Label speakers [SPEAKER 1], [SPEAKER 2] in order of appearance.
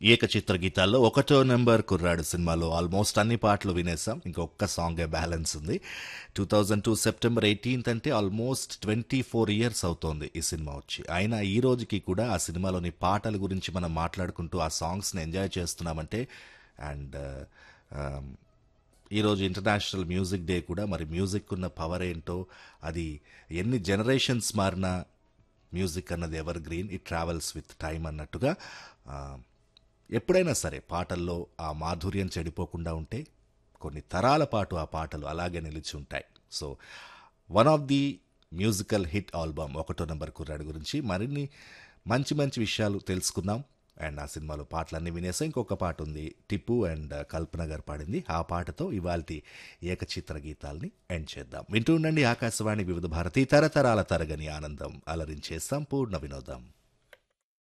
[SPEAKER 1] ఏకచిత్ర గీతాల్లో ఒకటో నెంబర్ కుర్రాడు సినిమాలో ఆల్మోస్ట్ అన్ని పాటలు వినేసాం ఇంకొక సాంగే బ్యాలెన్స్ ఉంది two thousand two September eighteenth అంటే ఆల్మోస్ట్ ట్వంటీ ఫోర్ ఇయర్స్ అవుతోంది ఈ సినిమా వచ్చి అయినా ఈ రోజుకి కూడా ఆ సినిమాలోని పాటల గురించి మనం మాట్లాడుకుంటూ ఆ సాంగ్స్ని ఎంజాయ్ చేస్తున్నామంటే అండ్ ఈరోజు ఇంటర్నేషనల్ మ్యూజిక్ డే కూడా మరి మ్యూజిక్ ఉన్న పవర్ ఏంటో అది ఎన్ని జనరేషన్స్ మారినా మ్యూజిక్ అన్నది evergreen it travels with time అన్నట్టుగా ఆ, ఎప్పుడైనా సరే పాటల్లో ఆ మాధుర్యం చెడిపోకుండా ఉంటే కొన్ని తరాల పాటు ఆ పాటలు అలాగే నిలిచి ఉంటాయి so one of the musical hit album ఒకటో నెంబర్ కుర్రాడు గురించి మరిన్ని మంచి మంచి విషయాలు తెలుసుకుందాం అండ్ ఆ సినిమాలో పాటలన్నీ వినేసాం ఇంకొక పాట ఉంది టిప్పు అండ్ కల్పన గారు పాడింది ఆ పాటతో ఇవాల్టి ఏకచిత్ర గీతాల్ని ఎండ్ చేద్దాం వింటూ ఉండండి ఆకాశవాణి వివిధ భారతి తరతరాల తరగని ఆనందం అలరించే సంపూర్ణ వినోదం